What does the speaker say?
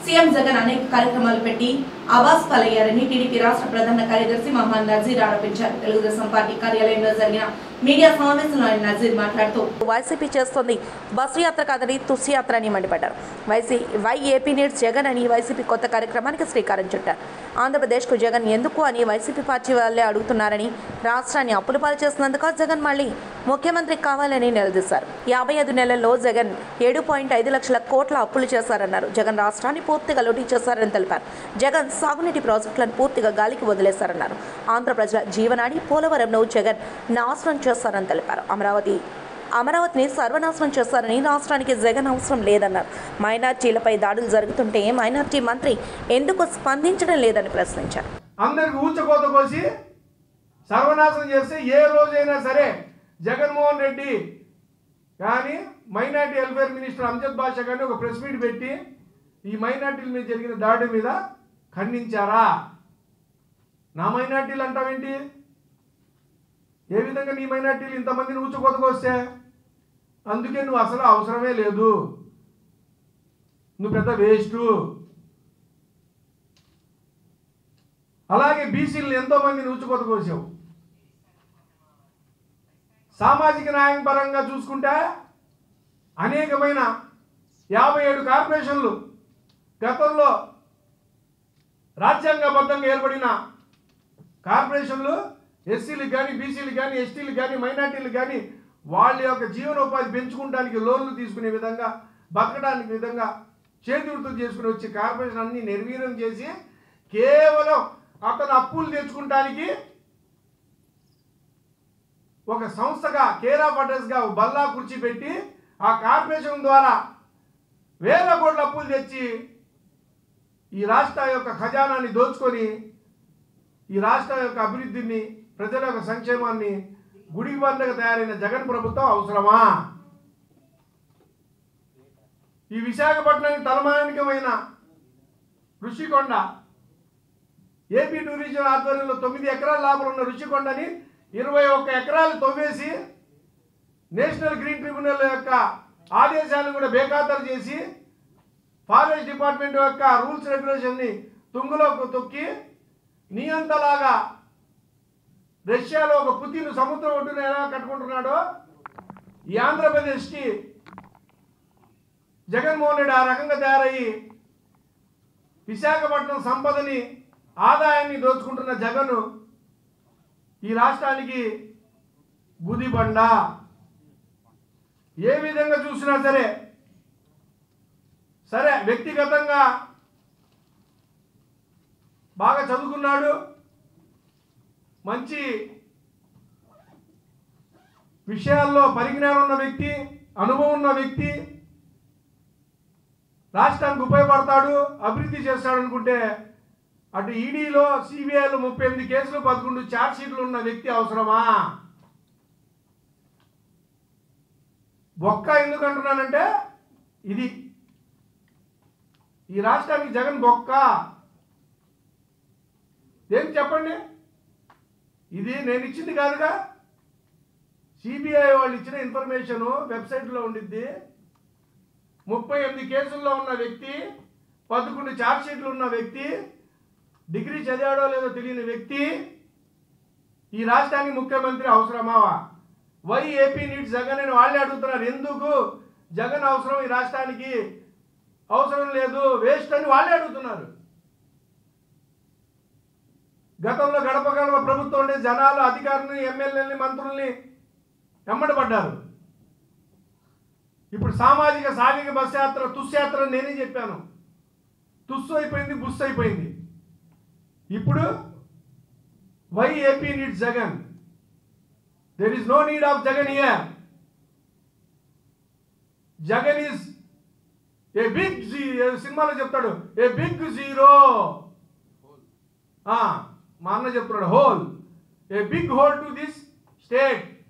CM Jagan అనేక కార్యక్రమాలు పెట్టి ఆవాస్ పాలయ్యారని టీడీపీ రాష్ట్ర ప్రధాన కార్యదర్శి మహమ్మద్ నజీర్ ఆరోపించారు తెలుగుదేశం పార్టీ కార్యాలయంలో జరిగిన మీడియా సమావేశంలో ఆయన నజీర్ మాట్లాడుతూ వైసీపీ చేస్తుంది బస్సు యాత్ర కాదని తుస్సు యాత్ర అని మండిపడ్డారు వైసీ వై ఏపీ నీడ్స్ జగన్ అని వైసీపీ కొత్త కార్యక్రమానికి శ్రీకారం చుట్టారు ఆంధ్రప్రదేశ్కు జగన్ ఎందుకు అని వైసీపీ పార్టీ వాళ్ళే అడుగుతున్నారని రాష్ట్రాన్ని అప్పుల పాలు చేసినందుకు జగన్ మళ్ళీ ముఖ్యమంత్రి కావాలని నిలదీశారు యాభై ఐదు నెలల్లో జగన్ ఏడు పాయింట్ ఐదు లక్షల కోట్ల అప్పులు చేశారన్నారు జగన్ రాష్ట్రాన్ని పూర్తిగా లూటీ చేశారని తెలిపారు జగన్ సాగునీటి ప్రాజెక్టులను పూర్తిగా గాలికి వదిలేశారన్నారు ఆంధ్ర ప్రజల జీవనాడి పోలవరంను జగన్ నాశనం చేశారని తెలిపారు అమరావతి అమరావతిని సర్వనాశనం చేస్తారని రాష్ట్రానికి జగన్ అవసరం లేదన్నారు మైనార్టీలపై దాడులు జరుగుతుంటే మైనార్టీ మంత్రి ఎందుకు స్పందించడం లేదని ప్రశ్నించారు అందరికి ఊచకోత కోసి సర్వనాశనం చేస్తే ఏ రోజైనా సరే జగన్మోహన్ రెడ్డి కానీ minority welfare minister Amzad Basha గారిని ఒక ప్రెస్ మీట్ పెట్టి ఈ మైనార్టీల మీద జరిగిన దాడి మీద ఖండించారా నా మైనార్టీలు అంటావేంటి ఏ విధంగా నీ మైనార్టీలు ఇంతమందిని ఊచకోతకు వస్తే అందుకే నువ్వు అసలు అవసరమే లేదు నువ్వు పెద్ద వేస్టు అలాగే బీసీలను ఎంతో మందిని ఊచుకొత కోసావు సామాజిక న్యాయం పరంగా చూసుకుంటే అనేకమైన యాభై ఏడు కార్పొరేషన్లు గతంలో రాజ్యాంగబద్ధంగా ఏర్పడిన కార్పొరేషన్లు ఎస్సీలకు కానీ బీసీలకు కానీ ఎస్టీలకు కానీ మైనార్టీలకు కానీ వాళ్ళ యొక్క జీవనోపాధి పెంచుకోవడానికి లోన్లు తీసుకునే విధంగా బతకడానికి విధంగా చేతివృత్తులు చేసుకుని వచ్చే కార్పొరేషన్ అన్ని నిర్వీర్యం చేసి కేవలం అతను అప్పులు తెచ్చుకుంటానికి ఒక సంస్థగా కేరా పటర్స్గా బల్లా కుర్చీ పెట్టి ఆ కార్పొరేషన్ ద్వారా వేల కోట్ల అప్పులు తెచ్చి ఈ రాష్ట్ర యొక్క ఖజానాన్ని దోచుకొని ఈ రాష్ట్ర యొక్క అభివృద్ధిని ప్రజల యొక్క సంక్షేమాన్ని గుడికి బందగా తయారైన జగన్ ప్రభుత్వం అవసరమా ఈ విశాఖపట్నానికి తలమానికమైన ఋషికొండ ఏపీ టూరిజం ఆధ్వర్యంలో తొమ్మిది ఎకరాల లాభం ఉన్న ఋషికొండని ఇరవై ఒక్క ఎకరాలు తవ్వేసి నేషనల్ గ్రీన్ ట్రిబ్యునల్ యొక్క ఆదేశాలను కూడా బేఖాతరు చేసి ఫారెస్ట్ డిపార్ట్మెంట్ యొక్క రూల్స్ రెగ్యులేషన్ని తుంగులోకి తొక్కి నియంతలాగా రష్యాలో ఒక పుతిన్ సముద్రం ఒడ్డున ఎలా కట్టుకుంటున్నాడో ఈ ఆంధ్రప్రదేశ్కి జగన్మోహన్ రెడ్డి ఆ రకంగా తయారయ్యి విశాఖపట్నం సంపదని ఆదాయాన్ని దోచుకుంటున్న జగన్ ఈ రాష్ట్రానికి బుదిబండ ఏ విధంగా చూసినా సరే సరే వ్యక్తిగతంగా బాగా చదువుకున్నాడు మంచి విషయాల్లో పరిజ్ఞానం ఉన్న వ్యక్తి అనుభవం ఉన్న వ్యక్తి రాష్ట్రానికి ఉపయోగపడతాడు అభివృద్ధి చేస్తాడు అనుకుంటే అటు ఈడీలో సిబిఐలో ముప్పై ఎనిమిది కేసులు పదకొండు ఛార్జ్ షీట్లు ఉన్న వ్యక్తి అవసరమా బొక్క ఎందుకు అంటున్నానంటే ఇది ఈ రాష్ట్రానికి జగన్ బొక్క ఏం చెప్పండి ఇది నేను ఇచ్చింది కాదుగా సిబిఐ వాళ్ళు ఇచ్చిన ఇన్ఫర్మేషన్ వెబ్సైట్లో ఉండిద్ది ముప్పై ఎనిమిది కేసుల్లో ఉన్న వ్యక్తి పదకొండు ఛార్జ్ షీట్లు ఉన్న వ్యక్తి డిగ్రీ చదివాడో లేదో తెలియని వ్యక్తి ఈ రాష్ట్రానికి ముఖ్యమంత్రి అవసరమావా వై ఏపీ నీడ్స్ జగన్ అని వాళ్ళే అడుగుతున్నారు ఎందుకు జగన్ అవసరం ఈ రాష్ట్రానికి అవసరం లేదు వేస్ట్ అని వాళ్ళే అడుగుతున్నారు గతంలో గడప గడప ప్రభుత్వం ఉండే జనాలు అధికారులని ఎమ్మెల్యేలని మంత్రుల్ని వెంబడబడ్డారు ఇప్పుడు సామాజిక సాంఘిక బస్ యాత్ర తుస్సు యాత్ర అని నేనే చెప్పాను తుస్సు అయిపోయింది బుస్సు అయిపోయింది ఇప్పుడు why AP need Jagan there is no need of Jagan here Jagan is a big సినిమాలో చెప్తాడు ఏ బిగ్ జీరో మా అన్న చెప్తున్నాడు hole a big hole to this state